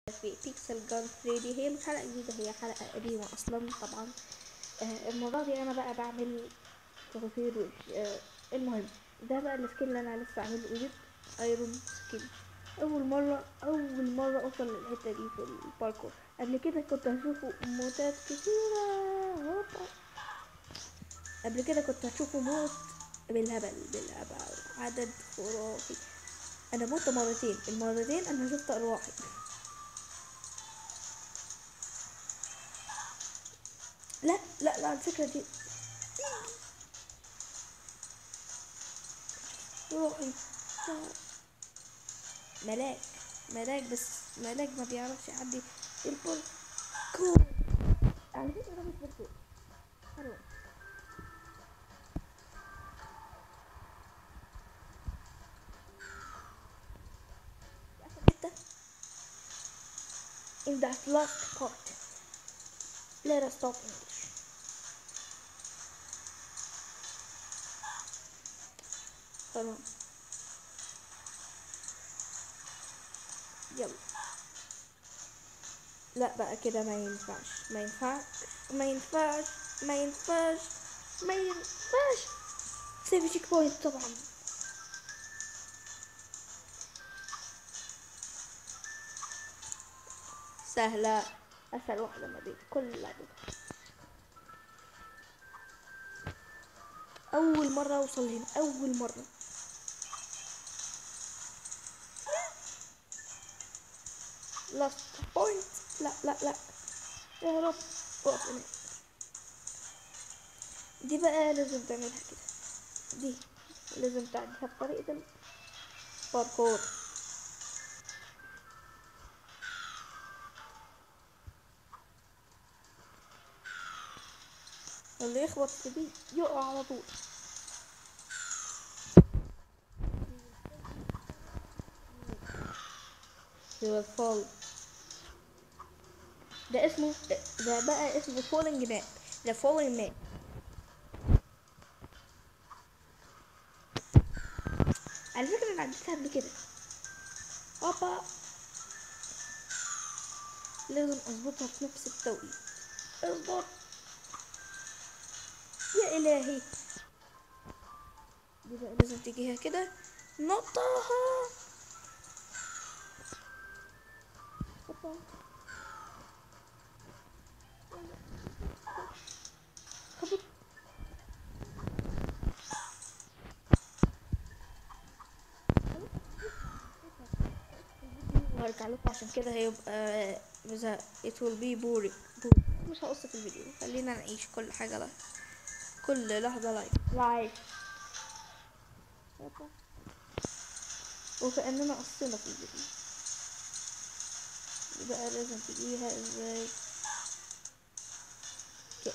في بيكسل جان 3 دي هي مش حلقة جديدة هي حلقة قديمة أصلا طبعا آه، المرة دي أنا بقى بعمل تغفير وجه آه، المهم ده بقى السكين اللي أنا لسه عامله إيديت ايرون سكين أول مرة أول مرة أوصل للحتة دي في الباركور قبل كده كنت هشوفه موتات كتيرة هوبا قبل كده كنت هشوفه موت بالهبل بالهبل عدد خرافي انا مت مرتين المرتين انا شفت ارواحي لا لا لا الفكرة دي روحي ملاك ملاك بس ملاك ما بيعرفش يعدي الباركور على فكرة ده مش باركور حلو حتة in that last part let us talk English تمام يلا لا بقى كده ما ينفعش ما ينفعش ما ينفعش ما ينفعش ما ينفعش سيف تشيك بوينت طبعا سهلة أسهل واحدة ما بين كل لعبة أول مرة أوصل هنا أول مرة لاست بوينت لا لا لا يا رب اقف هنا دي بقى لازم تعملها كده دي لازم تعديها بطريقة الباركور اللي يخبط في دي يقع على طول هو فول ده اسمه ده بقى اسمه فولينج ماب ده فولينج ماب على فكرة انا عديتها قبل كده هوبا لازم اظبطها في نفس التوقيت اظبط يا الهي دي بقى لازم تجيها كده نطها هوبا. خبط. وهرجع لكم عشان كده هيبقى مزهق it will be boring boring. مش هقص في الفيديو خلينا نعيش كل حاجة لايف كل لحظة لايف لايف وكأننا قصينا في الفيديو بقى لازم تجيها ازاي كده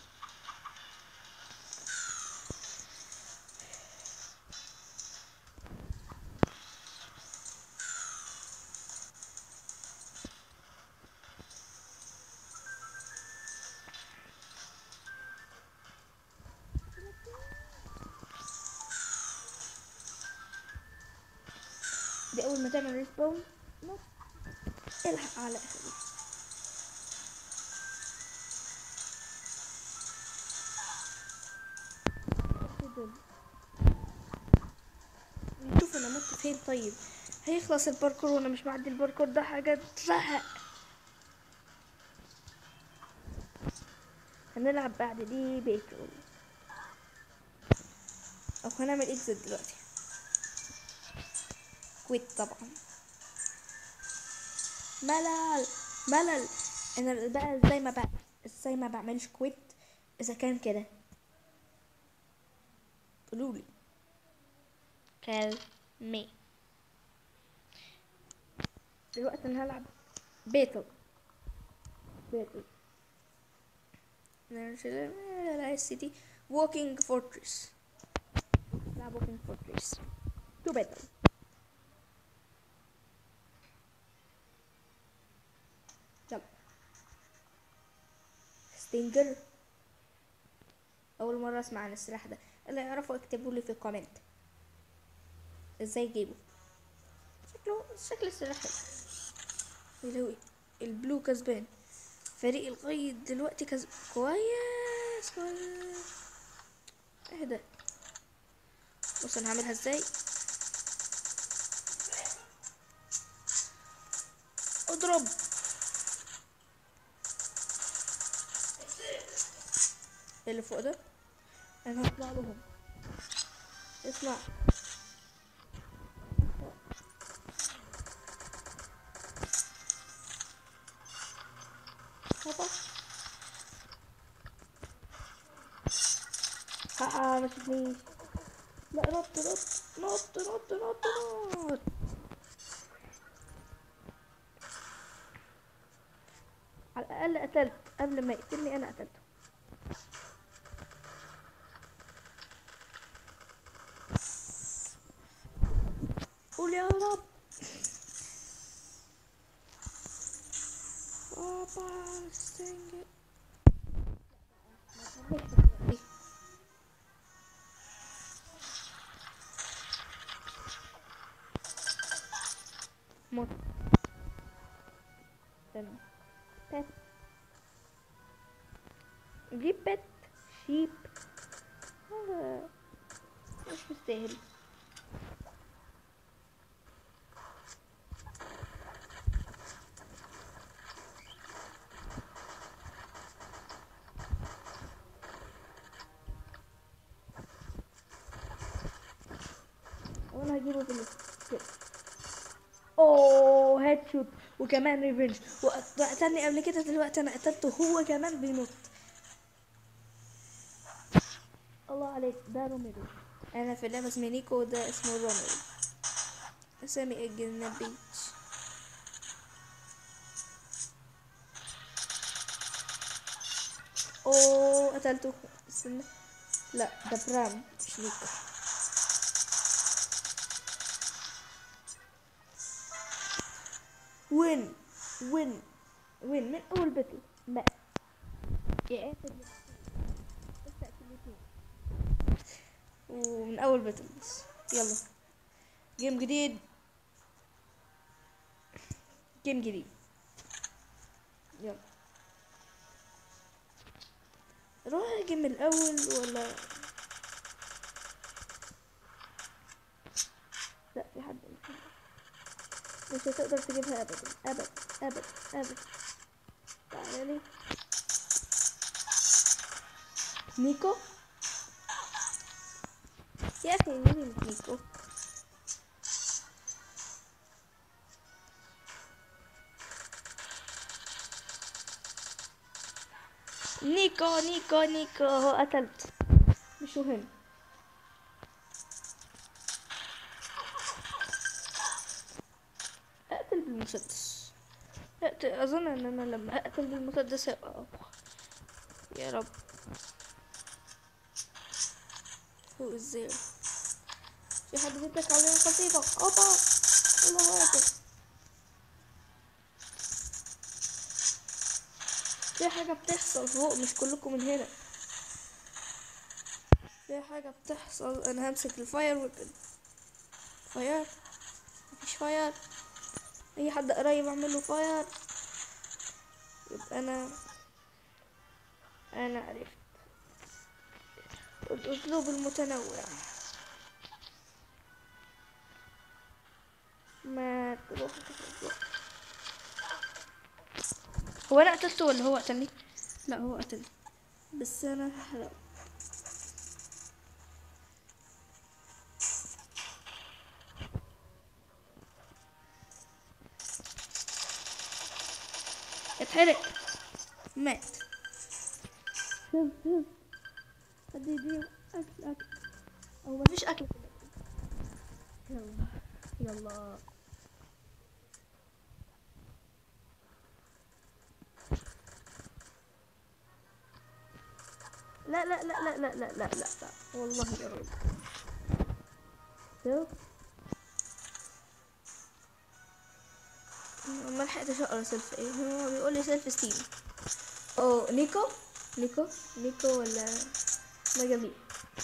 دي اول ما تعمل ريسبون الحق على اخره نشوف انا مت فين طيب هيخلص الباركور وانا مش معدي الباركور ده حاجة تزهق هنلعب بعد دي بيترول او هنعمل اكزit دلوقتي كويت طبعا ملل ملل انا بقى ازاي ما بقى ازاي ما بعملش كويت اذا كان كده قولولي tell me دلوقتي انا هلعب بيتل بيتل لا سيتي walking fortress نلعب walking fortress to battle يلا ستينجر اول مره اسمع عن السلاح ده اللي يعرفوا اكتبوا لي في الكومنت ازاي اجيبه شكله شكل السلاح حلو يلوي البلو كسبان فريق القيد دلوقتي كسب كويس كويس ايه ده بص انا هعملها ازاي اضرب إيه اللي فوق ده انا هطلع لهم اسمع هوبا ها ما شفتنيش لا نط نط نط نط نط نط على الأقل قتلت قبل ما يقتلني أنا قتلته قول يا رب بابا استنجد موت استنى بيت جيب بيت شيب هذا مش مستاهل وانا هجيبه في كده اوه هيد شوت وكمان ريفنج وقتلني قبل كده دلوقتي انا قتلته هو كمان بينط الله عليك ده روميرو انا في اللعبه اسمي نيكو وده اسمه روميرو اسامي الجنبيتش اوه قتلته استنى لا ده برام مش نيكو وين وين وين من اول بتل ما يا اخر بس اكتيفيتي ومن اول بتل بس يلا جيم جديد جيم جديد يلا روح الجيم الاول ولا لا في حد مش هتقدر تجيبها ابدا ابدا ابدا ابدا تعالى لي نيكو يا اخي مين مش نيكو نيكو نيكو نيكو هو قتلت مش مهم اقتل بالمسدس اقتل اظن ان انا لما اقتل بالمسدس هيبقى اقوى يا رب هو ازاي في حد بيدك علينا خطيطة اوبا الله اكبر في حاجة بتحصل فوق مش كلكم من هنا في حاجة بتحصل انا همسك الفاير ويبن فاير مفيش فاير اي حد قريب اعمل له فاير يبقى انا انا عرفت الاسلوب المتنوع ما تروح هو انا قتلته ولا هو قتلني لا هو قتلني بس انا هحرقه اتحرق مات شوف شوف حد يديه اكل اكل او مفيش اكل في الأكل. يلا يلا لا لا لا لا لا لا لا لا لا والله يا رب شوف ما لحقتش اقرا سيلف ايه هو بيقول لي سيلف ستيم او نيكو نيكو نيكو ولا مجاميع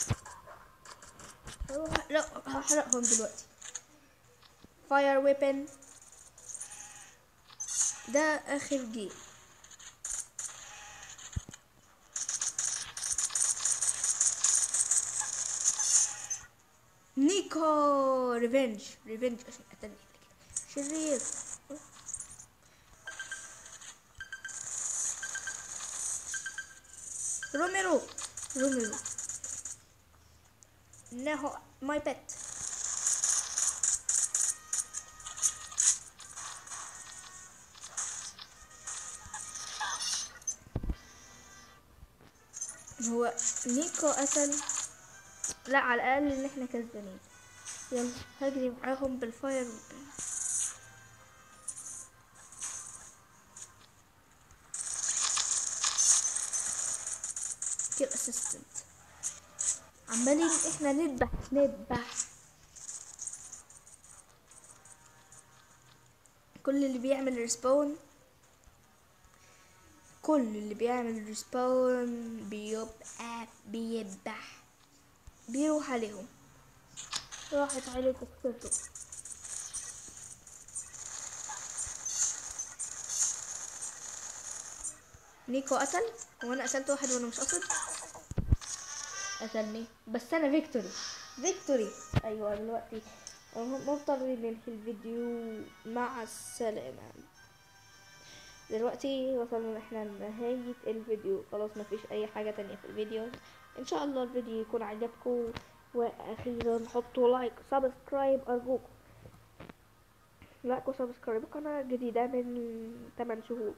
هو ه- لا هحرقهم دلوقتي فاير ويبن ده اخر جيم نيكو ريفنج ريفنج عشان قتلني قبل كده. شرير روميرو روميرو انه ماي بيت هو نيكو قتل لا على الاقل ان احنا كسبانين يلا هجري معاهم بالفاير كيل اسيستنت عمالين احنا نذبح نذبح كل اللي بيعمل ريسبون كل اللي بيعمل ريسبون بيبقى بيذبح بيروح عليهم راحت عليه تذكرته نيكو قتل هو انا قتلت واحد وانا مش قصد قتلني بس انا فيكتوري فيكتوري ايوه دلوقتي مضطرين ننهي الفيديو مع السلامة دلوقتي وصلنا احنا لنهاية الفيديو خلاص مفيش اي حاجة تانية في الفيديو ان شاء الله الفيديو يكون عجبكم واخيرا حطوا لايك سبسكرايب ارجوكم لايك وسبسكرايب قناة جديدة من 8 شهور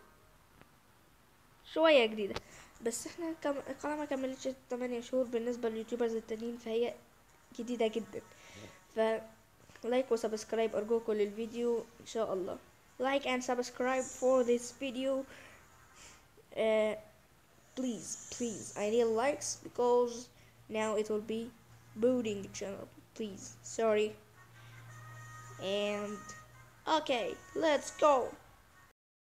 شوية جديدة بس احنا كم... القناة ما كملتش 8 شهور بالنسبة لليوتيوبرز التانيين فهي جديدة جدا ف لايك وسبسكرايب ارجوكم للفيديو ان شاء الله like and subscribe for this video uh, please please I need likes because now it will be booting channel please sorry and okay let's go